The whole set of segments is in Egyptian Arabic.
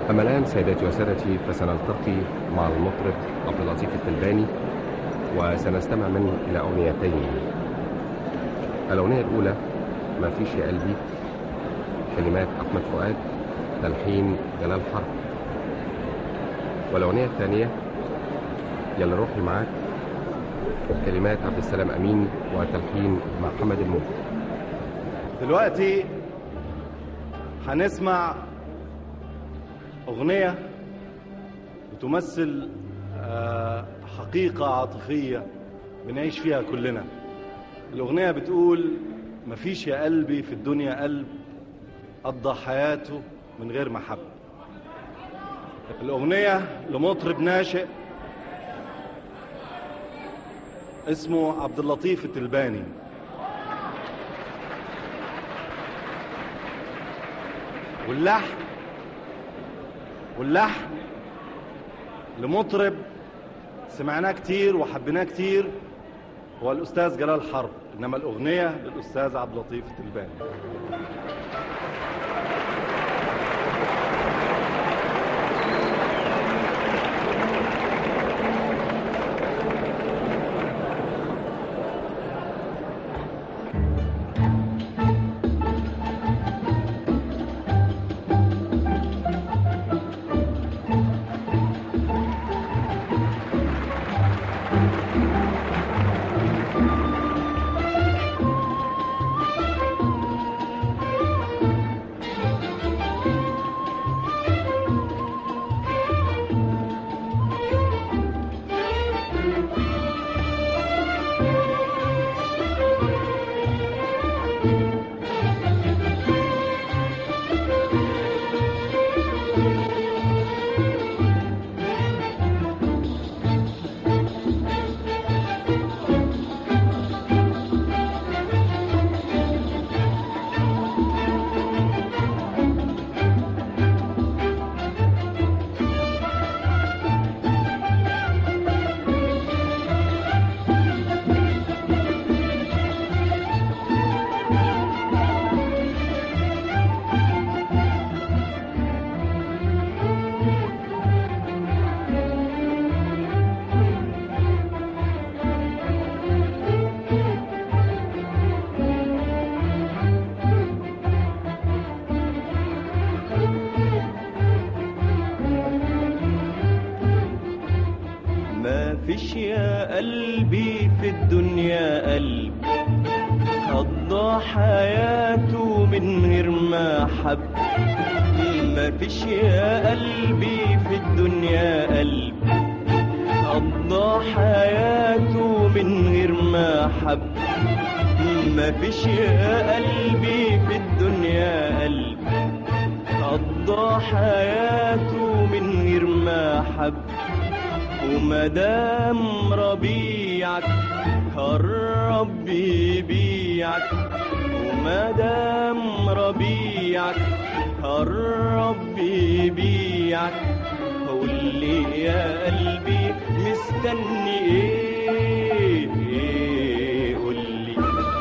أما الآن سيداتي وسادتي فسنلتقي مع المطرب عبد اللطيف التلباني وسنستمع منه إلى أغنيتين الأغنية الأولى ما فيش يا قلبي كلمات أحمد فؤاد تلحين جلال حرب والأغنية الثانية يلا روحي معاك كلمات عبد السلام أمين وتلحين محمد الموت دلوقتي هنسمع أغنية بتمثل آه، حقيقة عاطفية بنعيش فيها كلنا الأغنية بتقول مفيش يا قلبي في الدنيا قلب قضى حياته من غير محبة الأغنية لمطرب ناشئ اسمه عبد اللطيف التلباني واللحن واللحن لمطرب سمعناه كتير وحبيناه كتير هو الأستاذ جلال حرب إنما الأغنية للأستاذ عبد اللطيف التلباني ما فيش يا قلبي في الدنيا قلب قضى حياته من غير ما حب ما فيش يا قلبي في الدنيا قلب قضى حياته من غير ما حب ما فيش يا قلبي في الدنيا قلب قضى حياته من غير ما حب ومدام ربيعك قرب بيبيعك ومدام ربيعك قرب بيبيعك قول لي يا قلبي مستني ايه إيه قول لي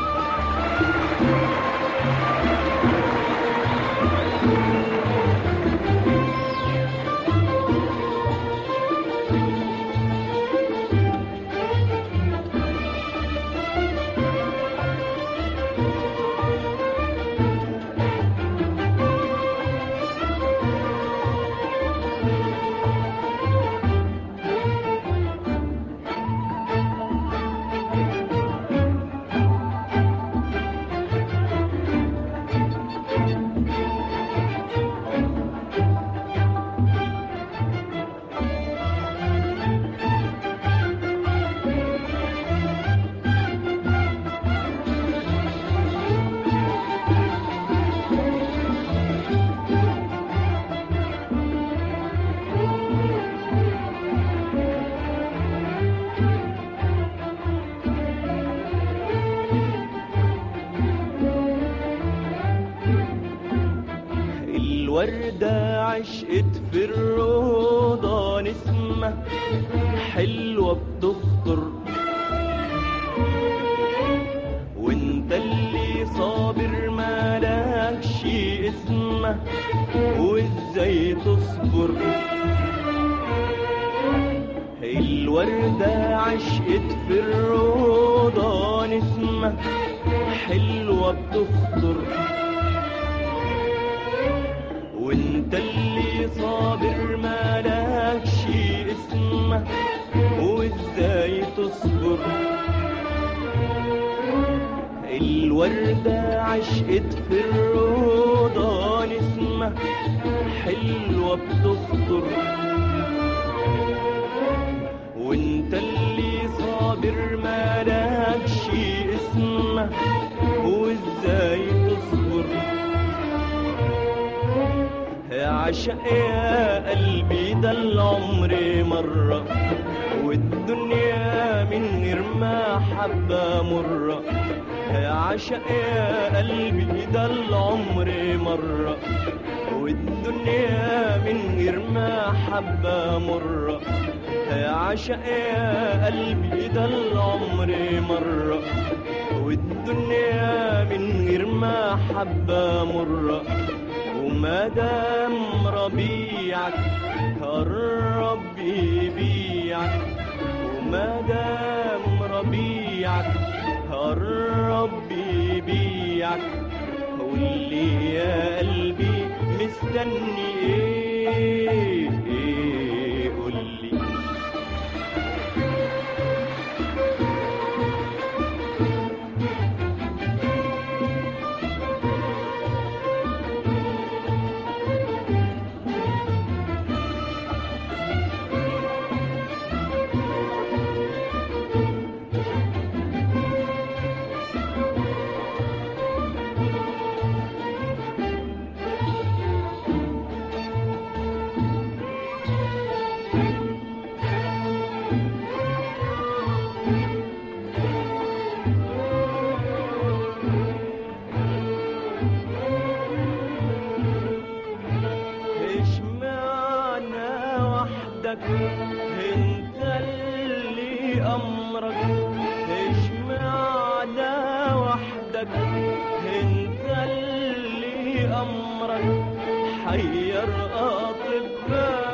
الوردة عشقت في الروضة نسمة حلوة بتخطر وانت اللي صابر مالكش اسمه وازاي وازاي تصبر الوردة عشقت في الروضة نسمة حلوة بتخطر وانت اللي صابر مالكش اسمه وازاي تصبر الوردة عشقت في الروضة نسمة حلوة بتخطر وانت اللي صابر مالكش اسمه وازاي تصبر يا عشق يا قلبي ده العمر مرة والدنيا من غير ما حبة مرة يا عشق يا قلبي ده العمر مرة والدنيا من غير ما حبة مرة يا عشق يا قلبي ده العمر مرة والدنيا من غير ما حبة مرة وما دام ربيعك قرب يبيعك وما دام ربيعك قرب يبيعك قول لي يا قلبي مستني ايه ايه قول لي ايش معنى وحدك انت اللي امرك ايش معنى وحدك انت اللي امرك حير اطباء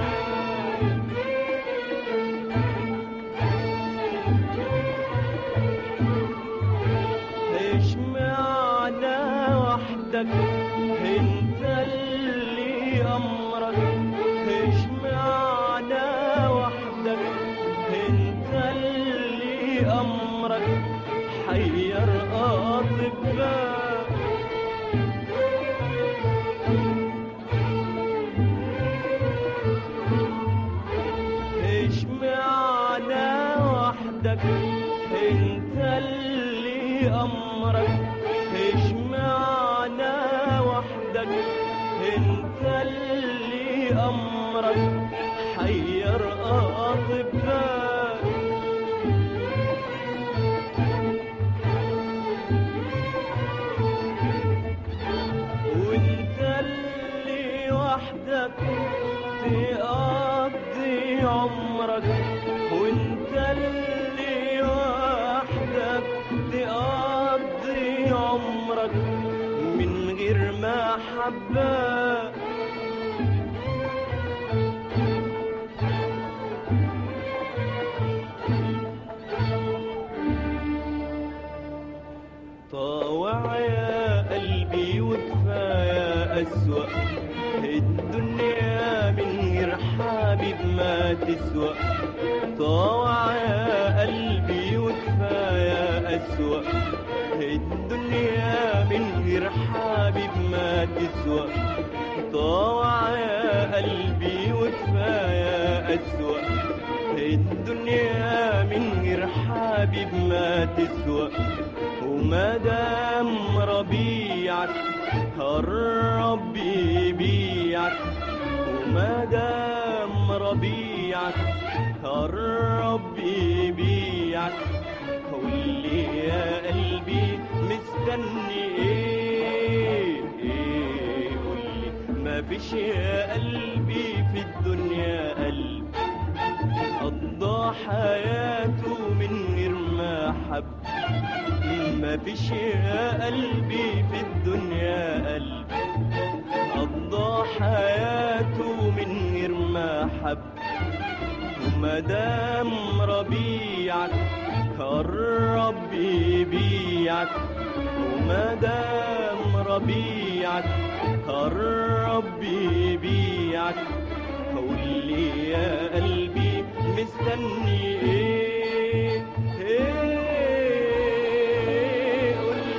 ايش معنى وحدك انت اللي امرك ايش معنى وحدك انت اللي امرك حير اطباء ايش معنى وحدك انت اللي امرك ايش معنى وحدك انت اللي امرك حير اطباء وانت اللي وحدك تقضي عمرك وانت اللي وحدك تقضي عمرك من غير ما حبك طاوع يا قلبي وكفاية أسوأ الدنيا من غير حبيب ما تسوى طاوع يا قلبي وكفاية أسوأ الدنيا من غير حبيب ما تسوى طاوع يا قلبي وكفاية أسوأ الدنيا من غير حبيب ما تسوى وما دام ربيعك قرب يبيعك وما دام ربيعك قرب يبيعك قول لي يا قلبي مستني ايه ايه قول لي ما فيش يا قلبي في الدنيا قلب قضى حياته من غير ما حب ما فيش يا قلبي في الدنيا قلب قضى قضى حياته من غير ما حب ومدام ربيعك قرب يبيعك ومدام ربيعك قرب يبيعك قول لي يا قلبي مستني ايه ايه قول لي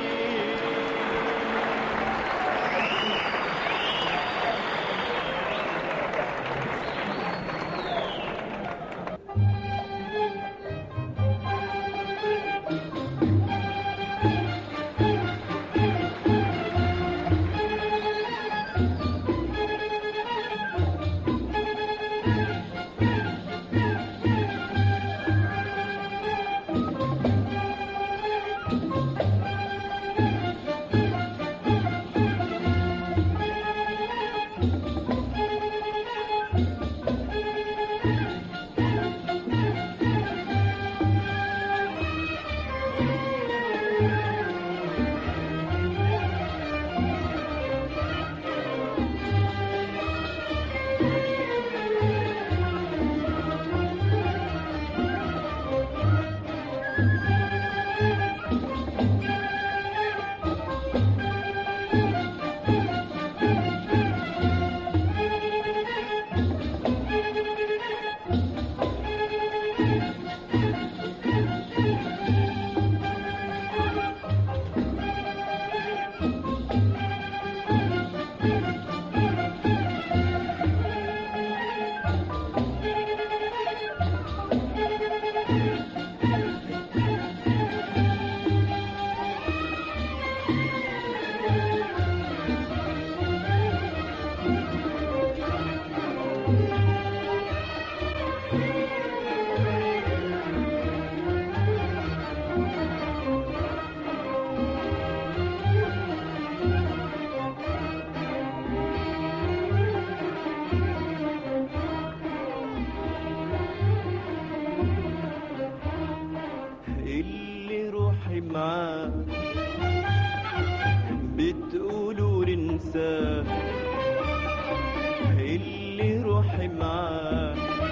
اللي روحي معاه بتقولوا ننساه اللي روحي معاه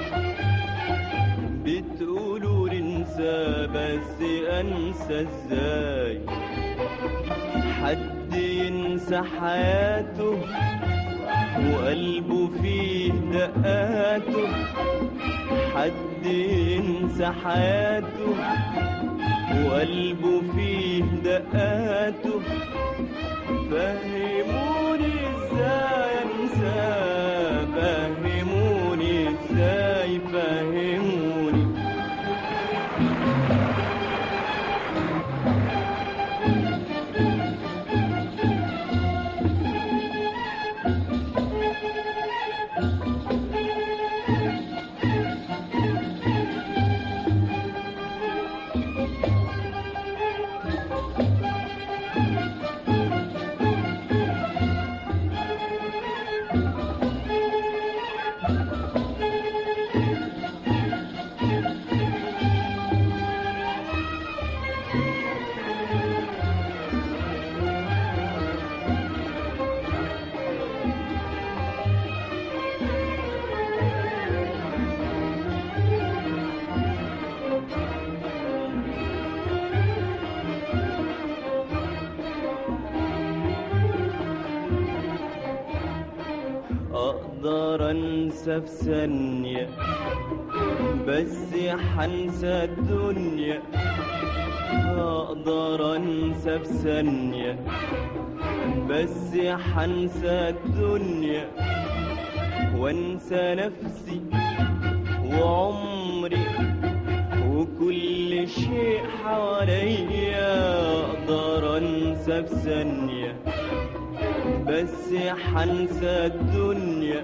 بتقولوا ننساه بس انسى ازاي حد ينسى حياته وقلبه فيه دقاته حد ينسى حياته وقلبه فيه دقاته فهموني ازاي انساه فهموني ازاي فهموني اقدر انسى في ثانية بس حنسى الدنيا اقدر انسى في ثانية بس حنسى الدنيا وانسى نفسي وعمري وكل شيء حواليا اقدر انسى في ثانيه بس حنسى الدنيا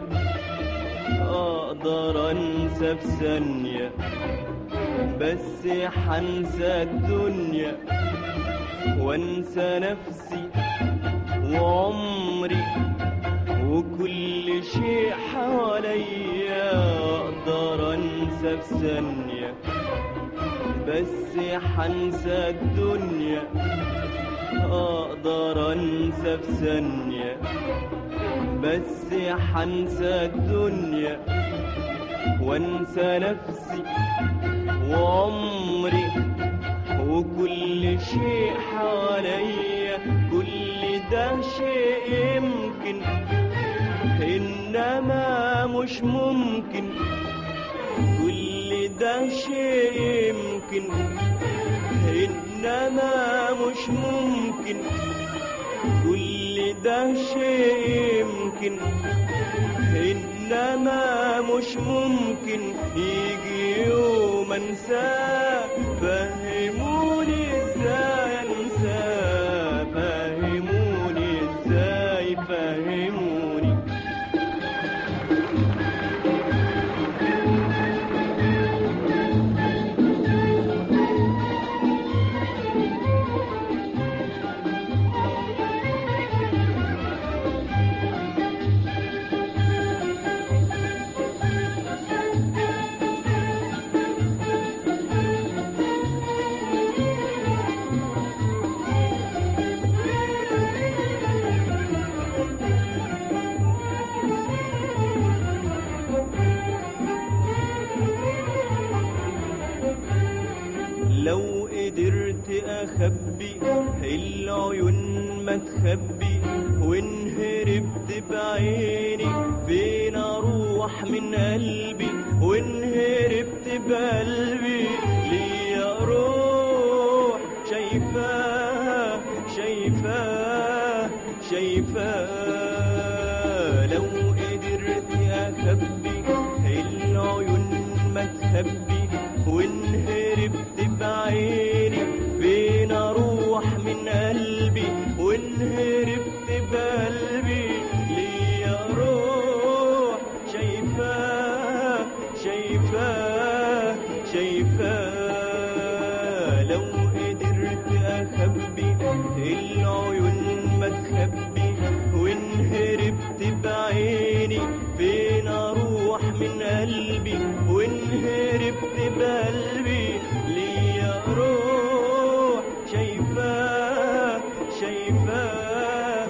اقدر انسى في ثانية بس حنسى الدنيا وانسى نفسي وعمري وكل شيء حواليا اقدر انسى في ثانية بس حنسى الدنيا اقدر انسى في ثانية بس حنسى الدنيا وانسى نفسي وعمري وكل شيء حواليا كل ده شيء يمكن انما مش ممكن كل ده شيء يمكن انما مش ممكن كل ده شيء يمكن انما مش ممكن يجي يوم انساه فهموني ازاي انساه فهموني ازاي فهموني لو قدرت اخبي العيون ما تخبي وان هربت بعيني فين اروح من قلبي وان هربت بقلبي ليا روح شايفاه شايفاه شايفاه لو قدرت اخبي العيون ما تخبي وان هربت بعيني فين اروح من قلبي وان هربت بقلبي ليا روح شايفاه شايفاه شايفاه لو قدرت اخبي العيون ما تخبي وان هربت بعيني فين اروح من قلبي وان هربت بقلبي ليا روح شايفاه شايفاه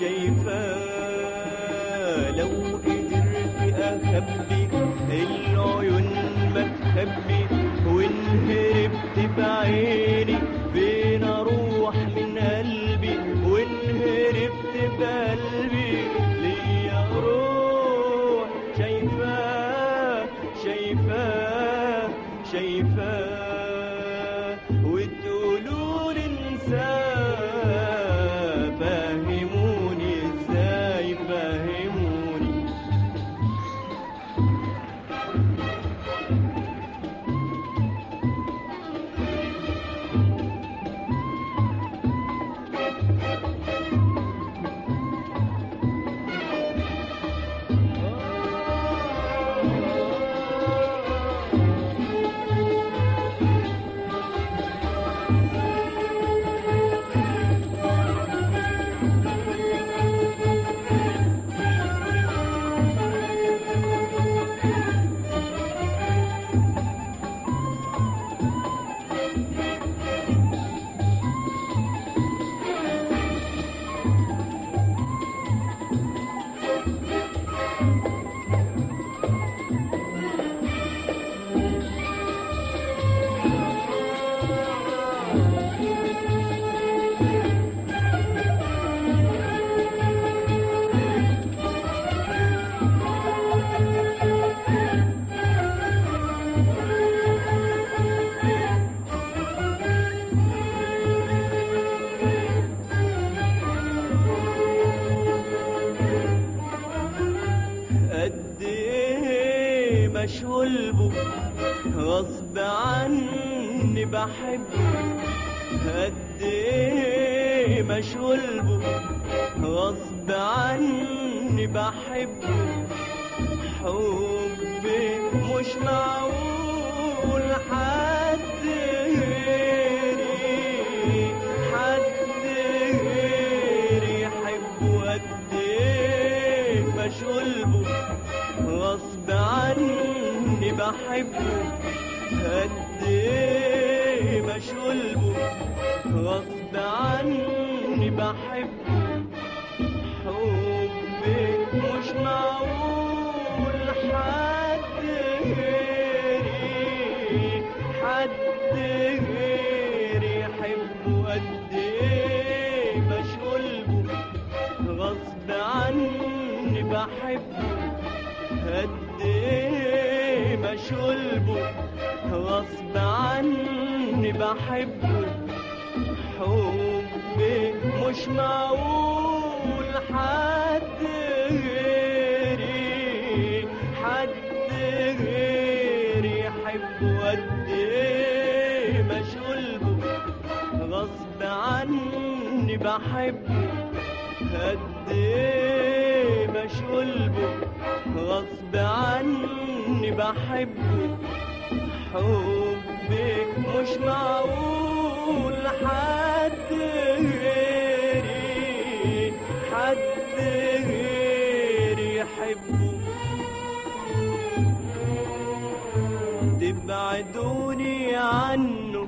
شايفاه لو قدرت اخبي العيون ما تخبي وان هربت بعيني فين اروح من قلبي وان هربت بقلبي ليا روح شايفاه شايفاه شايفاه وتقولوا لي انساه فهموني ازاي فهموني قد ايه مشغول به غصب عني بحبه قد ايه مشغول به غصب عني بحبه حبي مش معقول حد غيري حد غيري يحبه قد ايه مشغول به غصب عني بحبه قد ايه مشغول به غصب عني بحبه حبي معقول حد غيري حد غيري يحبه قد ايه مشغول به غصب عني بحبه قد ايه مشغول به غصب عني بحبه حبي مش معقول حد غيري حد غيري يحبه قد ايه مشغول به غصب عني بحبه قد ايه مشغول به غصب عني بحبه حبي مش معقول حد غيري حد غيري يحبه تبعدوني عنه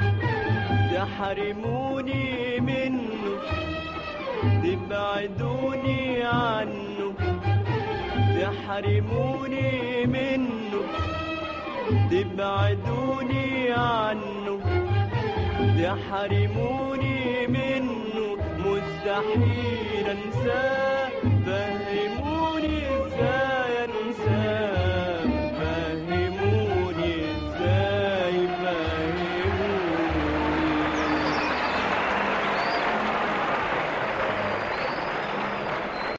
تحرموني منه تبعدوني عنه تحرموني منه تبعدوني عنه تحرموني منه مستحيل انساه